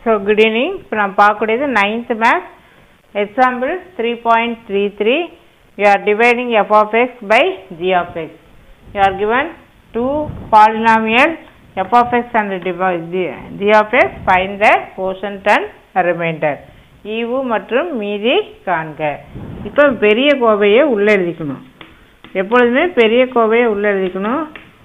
So good evening இப்போ நம்ம பார்க்கக்கூடியது ninth maths example three point three three you are dividing f of x by g of x you are given two polynomial f of x and divi- g- g of x find the quotient and remainder ஈவு மற்றும் மீதி காண்க இப்போ பெரிய கோவையை உள்ள எழுதிக்கணும் எப்பொழுதுமே பெரிய கோவையை உள்ள எழுதிக்கணும்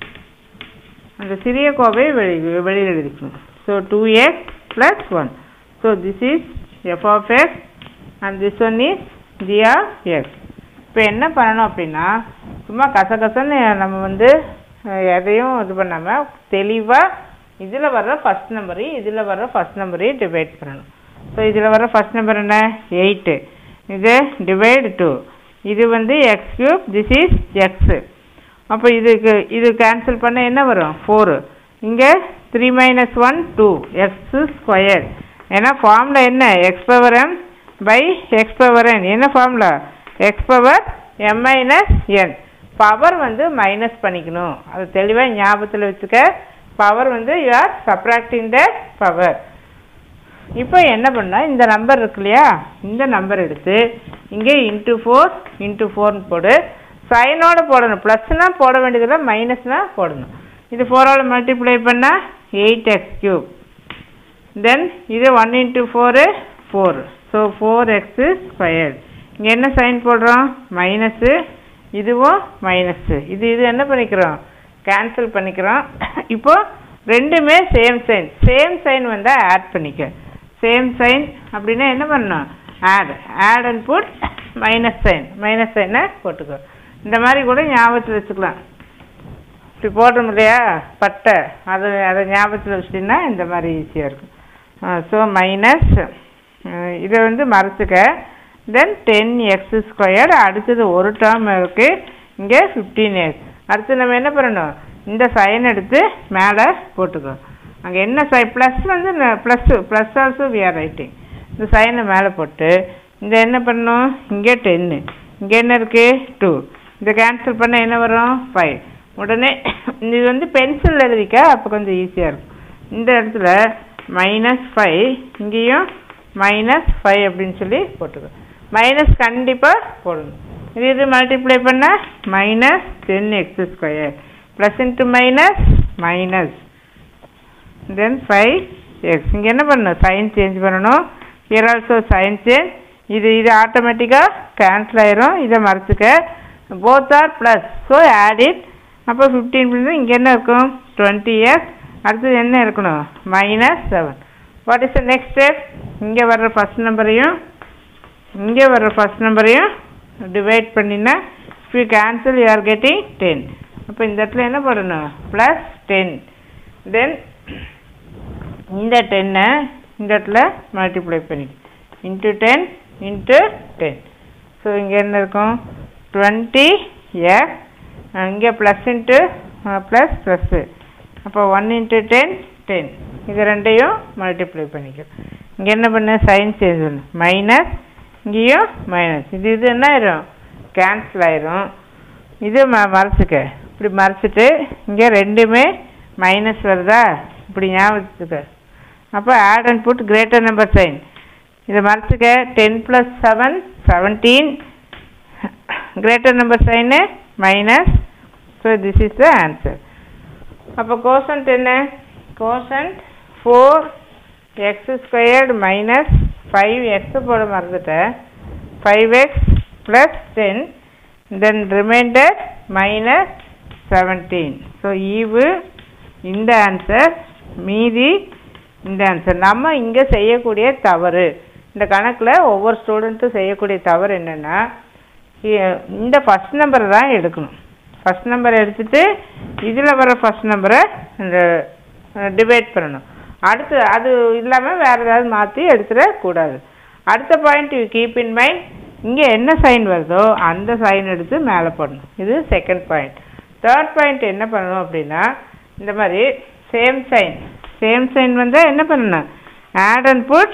அந்த சிறிய கோவையை வெளி வெளியில் எழுதிக்கணும் so two x plus one so this is f of x and this one is g of x இப்போ என்ன பண்ணணும் அப்படின்னா சும்மா கசகசன்னு நம்ம வந்து அஹ், எதையும் இது பண்ணாமல் தெளிவாக இதில் வர்ற ஃபஸ்ட் நம்பரையும் இதில் வர்ற ஃபஸ்ட் நம்பரையும் டிவைட் பண்ணணும் ஸோ இதில் வர்ற ஃபஸ்ட் நம்பர் என்ன எயிட்டு இது டிவைடு டூ இது வந்து x cube this is x அப்போ இதுக்கு இது கேன்சல் பண்ண என்ன வரும் ஃபோரு இங்கே three minus one two x square ஏன்னா ஃபார்மில் என்ன x power m by x power n என்ன formula x power m minus n power வந்து மைனஸ் பண்ணிக்கணும் அது தெளிவாக ஞாபகத்தில் வச்சுக்க பவர் வந்து you are subtracting the power இப்போ என்ன பண்ணால் இந்த நம்பர் இருக்கு இல்லையா இந்த நம்பர் எடுத்து இங்கே இன்ட்டு ஃபோர் இன்ட்டு ஃபோர்னு போடு சைனோட போடணும் ப்ளஸ்னால் போட வேண்டியதில்லை மைனஸ்னால் போடணும் இது ஃபோரோட மல்டிப்ளை பண்ணால் எயிட் எக்ஸ் கியூப் தென் இது one into four four so four x square இங்கே என்ன சைன் போடுறோம் மைனஸு இதுவும் மைனஸு இது இது என்ன பண்ணிக்கிறோம் கேன்சல் பண்ணிக்கிறோம் இப்போ ரெண்டுமே சேம் சைன் சேம் சைன் வந்தால் ஆட் பண்ணிக்க சேம் சைன் அப்படின்னா என்ன பண்ணணும் add add and put minus sign minus சைனை போட்டுக்கோ இந்த மாதிரி கூட ஞாபகத்தில் வச்சுக்கலாம் இப்படி போடுறோம் இல்லையா பட்டை அது அதை ஞாபகத்தில் வச்சிட்டிங்கன்னா இந்த மாதிரி ஈஸியாக இருக்கும் ஸோ மைனஸ் இதை வந்து மறைச்சிக்க தென் டென் எக்ஸ் ஸ்கொயர் அடுத்தது ஒரு டேர்ம் இருக்குது இங்கே ஃபிஃப்டீன் எக்ஸ் அடுத்து நம்ம என்ன பண்ணணும் இந்த சைன் எடுத்து மேலே போட்டுக்கோ அங்கே என்ன சை ப்ளஸ் வந்து plus plus also we are writing இந்த சைனை மேலே போட்டு இந்த என்ன பண்ணணும் இங்கே டென்னு இங்கே என்ன இருக்குது டூ இதை கேன்சல் பண்ண என்ன வரும் ஃபைவ் உடனே இது வந்து பென்சில் எழுதிக்க அப்போ கொஞ்சம் ஈஸியாக இருக்கும் இந்த இடத்துல மைனஸ் ஃபைவ் இங்கேயும் மைனஸ் ஃபைவ் அப்படின்னு சொல்லி போட்டுக்கோ மைனஸ் கண்டிப்பாக போடணும் இது இது மல்டிப்ளை பண்ண minus ten x square plus into minus minus then five x இங்கே என்ன பண்ணணும் சைன் சேஞ்ச் பண்ணணும் ஹியர் ஆல்சோ சைன் சேஞ்ச் இது இது ஆட்டோமேட்டிக்காக கேன்சல் ஆயிரும் இதை மறைச்சிக்க both are plus so add it அப்போ ஃபிஃப்டீன் ப்ளஸ் இங்கே என்ன இருக்கும் டுவெண்ட்டி எக்ஸ் அடுத்தது என்ன இருக்கணும் minus seven what is the next step இங்கே வர்ற ஃபஸ்ட் நம்பரையும் இங்கே வர்ற ஃபஸ்ட் நம்பரையும் டிவைட் பண்ணினா if you cancel you are getting ten அப்போ இந்த இடத்துல என்ன பண்ணணும் ப்ளஸ் டென் தென் இந்த டென்னை இந்த இடத்துல மல்டிப்ளை பண்ணிடு into ten into ten so இங்கே என்ன இருக்கும் டுவெண்ட்டி எக்ஸ் இங்கே ப்ளஸ் இன்ட்டு ப்ளஸ் ப்ளஸ்ஸு அப்போ ஒன் இன்ட்டு டென் டென் இது ரெண்டையும் மல்டிப்ளை பண்ணிக்கும் இங்கே என்ன பண்ண சைன் சேஞ்ச் பண்ணு மைனஸ் இங்கேயும் மைனஸ் இது இது என்ன ஆயிரும் கேன்சல் ஆயிரும் இது ம மறைச்சிக்க இப்படி மறைச்சிட்டு இங்கே ரெண்டுமே மைனஸ் வருதா இப்படி ஞாபகத்துக்க அப்போ add and put greater number sign இதை மறைச்சிக்க ten plus seven seventeen greater number sign minus so this is the answer அப்போ கோசன்ட் என்ன quotient four x squared minus five x போட மறந்துட்டேன் five x plus ten then remainder minus seventeen so ஈவு இந்த answer மீதி இந்த answer நம்ம இங்கே செய்யக்கூடிய தவறு இந்த கணக்கில் ஒவ்வொரு ஸ்டூடெண்ட்டும் செய்யக்கூடிய தவறு என்னென்னா இந்த ஃபஸ்ட் நம்பரை தான் எடுக்கணும் ஃபஸ்ட் நம்பரை எடுத்துட்டு இதில் வர ஃபஸ்ட் நம்பரை இந்த டிவைட் பண்ணணும் அடுத்து அது இல்லாமல் வேறு ஏதாவது மாற்றி எடுத்துடக்கூடாது அடுத்த point you keep in mind இங்கே என்ன சைன் வருதோ அந்த சைன் எடுத்து மேலே போடணும் இது செகண்ட் பாயிண்ட் தேர்ட் பாயிண்ட் என்ன பண்ணணும் அப்படின்னா இந்த மாதிரி சேம் சைன் சேம் சைன் வந்து என்ன பண்ணணும் add and put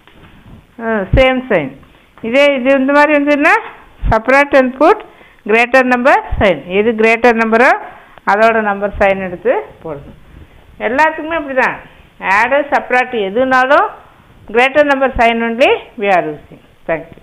same sign இதே இது இந்த மாதிரி வந்துன்னா separate and put greater number sign எது கிரேட்டர் நம்பரோ அதோட நம்பர் சைன் எடுத்து போடணும் எல்லாத்துக்குமே அப்படி தான் ஆடு செப்பரேட் எதுனாலும் greater number sign only we are using. Thank you.